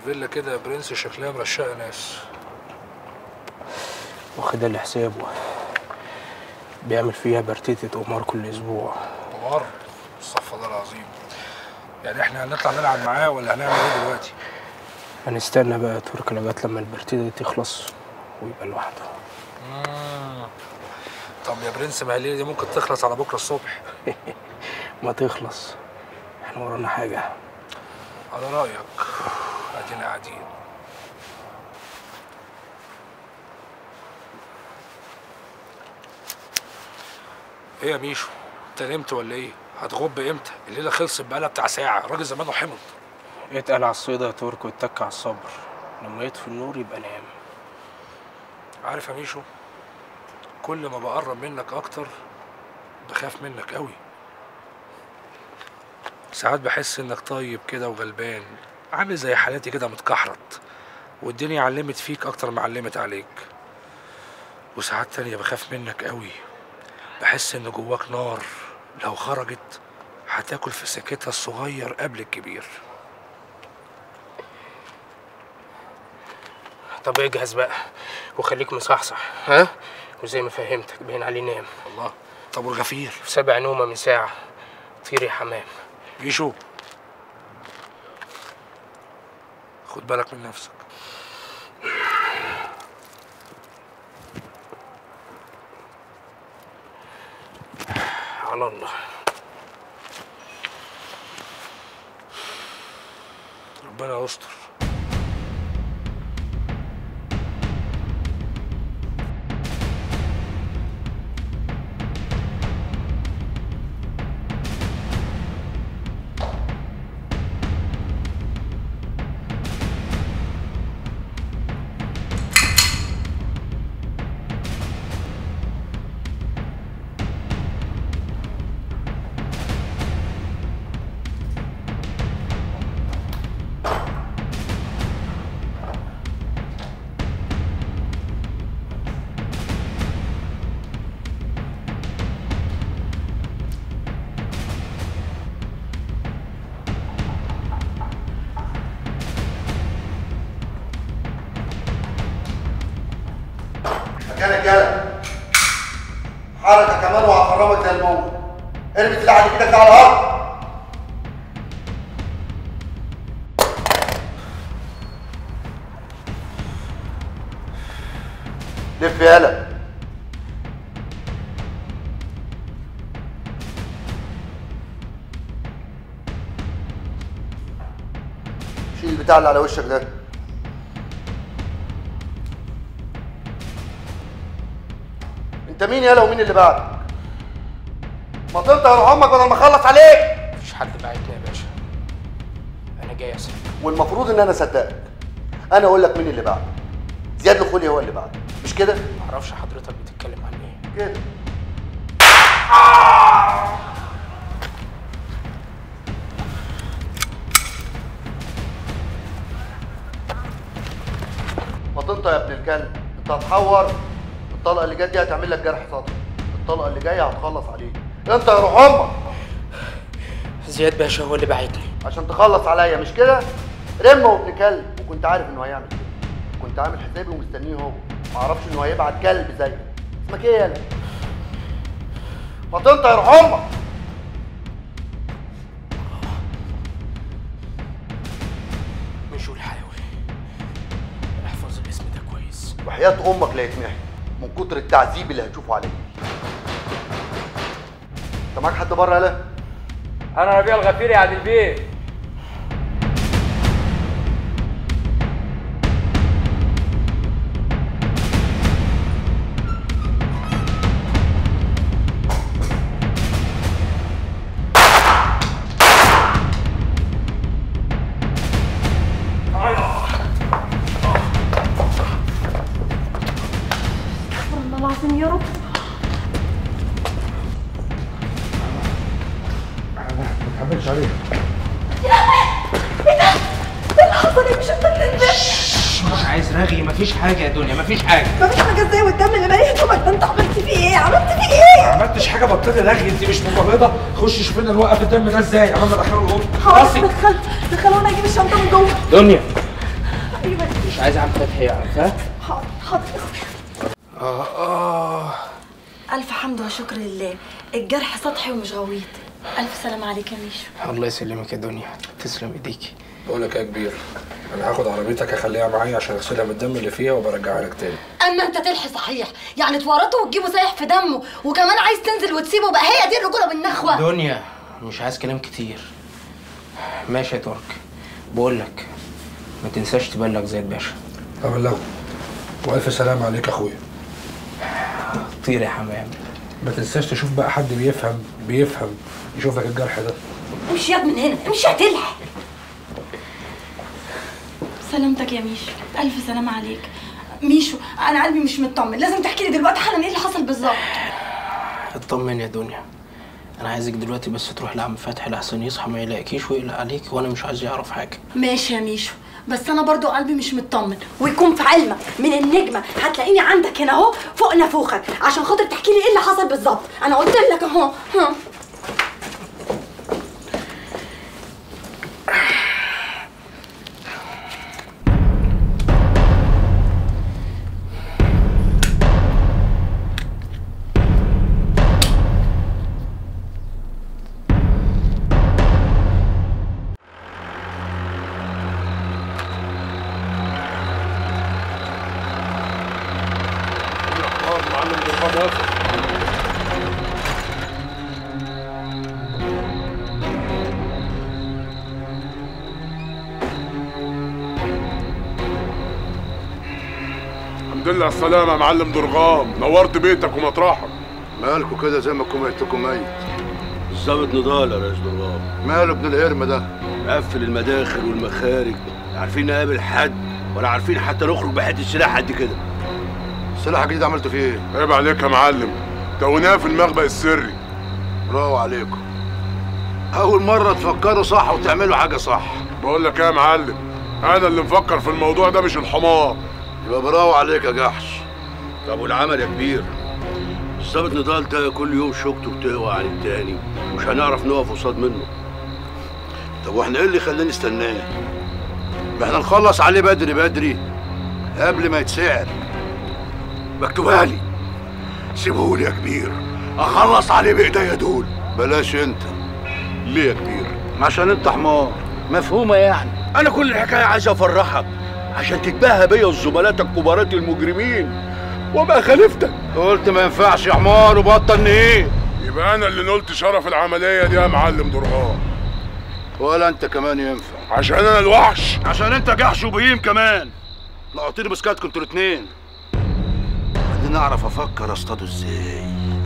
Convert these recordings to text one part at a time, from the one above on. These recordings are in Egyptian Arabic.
فيلا كده يا برنس شكلها مرشقه ناس واخدها لحسابه بيعمل فيها برتيتة قمار كل اسبوع قمار استغفر الله العظيم يعني احنا هنطلع نلعب معاه ولا هنعمل ايه دلوقتي هنستنى بقى يا ترك لغايه لما البرتيتة دي تخلص ويبقى لوحده مم. طب يا برنس ما هي الليله دي ممكن تخلص على بكره الصبح ما تخلص احنا ورانا حاجه على رايك ادينا قاعدين ايه يا ميشو انت نمت ولا ايه هتغب امتى الليله خلصت بقالها بتاع ساعه الراجل زمانه حمض اتقل على الصيدة يا ترك واتك على الصبر لما يطفي النور يبقى نام عارف يا ميشو كل ما بقرب منك اكتر بخاف منك قوي ساعات بحس انك طيب كده وغلبان عامل زي حالاتي كده متكحرت والدنيا علمت فيك اكتر ما علمت عليك وساعات تانية بخاف منك قوي بحس ان جواك نار لو خرجت هتاكل في سكتها الصغير قبل الكبير طب اجهز بقى وخليك مصحصح ها وزي ما فهمتك باين عليه نام الله طب والغفير في سبع نومة من ساعة طير يا حمام ميشو خد بالك من نفسك على الله ربنا يستر مكانك يلا حركه كمان وهخرمك زي الموت ارمي سلاح اللي ايدك على الارض لف يالا شيل البتاع اللي على وشك ده انت مين يالا ومين اللي بعدك ما تنطق يا روح امك بدل ما اخلص عليك مفيش حد بعتنا يا باشا انا جاي اسال والمفروض ان انا اصدقك انا اقول لك مين اللي بعدك زياد الخولي هو اللي بعدك مش كده معرفش حضرتك بتتكلم عن ايه كده ما تنطق يا ابن الكلب انت هتحور الطلقه اللي جت دي هتعمل لك جرح صدري الطلقه اللي جايه هتخلص عليك انت يا روح امك زياد باشا هو اللي بعتني عشان تخلص عليا مش كده رمه وابن كلب وكنت عارف انه هيعمل كده كنت عامل حسابي ومستنيه هو ما اعرفش انه هيبعت كلب زيك اسمك ايه يالا ما تنطق يا روح امك مشوا الحيوي احفظ الاسم ده كويس وحياة امك لا يتمحي من كتر التعذيب اللي هتشوفه عليا انت معاك حد بره يالا انا ربيع الغفير يا عادل بيه والله العظيم يا رب ما تحملش عليه ايه اللي حصل ايه مش هتنزل مش عايز رغي مفيش حاجه يا دنيا مفيش حاجه مفيش حاجه ازاي والدم اللي مالي هدومك ده انت عملت فيه ايه عملت فيه ايه ما عملتش حاجه بطلي رغي انت مش ممرضه خش شوف لنا نوقف الدم ده ازاي عملنا دخله الاوضه حاضر دخلت دخل وانا اجيب الشنطه من جوه دنيا مش عايز عم فتحي يعرف ها حاضر حاضر يا اخويا اه اه الف حمد وشكر لله الجرح سطحي ومش غويط الف سلام عليك يا ميشو الله يسلمك يا دنيا تسلم ايديكي بقول لك يا كبير انا هاخد عربيتك اخليها معايا عشان اغسلها من الدم اللي فيها وبرجعها لك تاني اما انت تلحي صحيح يعني تورطه وتجيبه سايح في دمه وكمان عايز تنزل وتسيبه بقى هي دي الرجوله بالنخوه دنيا مش عايز كلام كتير ماشي يا ترك بقول لك ما تنساش تبلغ زي الباشا ابلغه والف سلام عليك يا اخويا طير يا حمام ما تنساش تشوف بقى حد بيفهم بيفهم يشوف لك الجرح ده امشي ياض من هنا امشي هتلحق سلامتك يا ميشو الف سلام عليك ميشو انا قلبي مش مطمن لازم تحكي لي دلوقتي حالا ايه اللي حصل بالظبط اطمن يا دنيا انا عايزك دلوقتي بس تروح لعم فتحي لحسن يصحى ما يلاقيكيش ويقلق عليك وانا مش عايز يعرف حاجه ماشي يا ميشو بس انا برضو قلبي مش مطمن ويكون في علمك من النجمه هتلاقيني عندك هنا اهو فوق نافوخك عشان خاطر تحكي لي ايه اللي حصل بالظبط انا قلت لك اهو ها الحمد لله على السلامة يا معلم درغام نورت بيتك ومطرحك مالكوا كده زي ما تكون ميتكم ميت الظابط نضال يا ريس درغام ماله ابن القرم ده مقفل المداخل والمخارج لا عارفين نقابل حد ولا عارفين حتى نخرج بحته سلاح قد كده السلاح الجديد عملته فيه ايه؟ عيب عليك يا معلم توناه في المخبأ السري برافو عليكم اول مره تفكروا صح وتعملوا حاجه صح بقول لك ايه يا معلم انا اللي مفكر في الموضوع ده مش الحمار يبقى برافو عليك يا جحش طب والعمل يا كبير الظابط نضال ده كل يوم شوكته بتقوى عن التاني مش هنعرف نقف قصاد منه طب واحنا ايه اللي خلانا نستناه؟ ما احنا نخلص عليه بدري بدري قبل ما يتسعر مكتوبها لي سيبهولي يا كبير اخلص عليه بايديا دول بلاش انت ليه يا كبير عشان انت حمار مفهومه يعني انا كل الحكايه عايز افرحك عشان تتباهى بيا وزملاتك كبارات المجرمين وابقى خليفتك قلت ما ينفعش يا حمار وبطل ايه يبقى انا اللي نلت شرف العملية دي يا معلم درغام ولا انت كمان ينفع عشان انا الوحش عشان انت جحش وبهيم كمان نقطيني مسكاتكم انتوا الاتنين خليني اعرف افكر اصطاده ازاي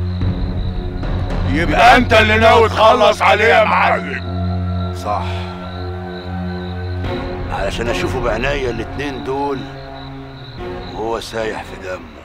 يبقى انت اللي ناوي تخلص عليه يا معلم صح علشان اشوفه بعناية الاتنين دول وهو سايح في دمه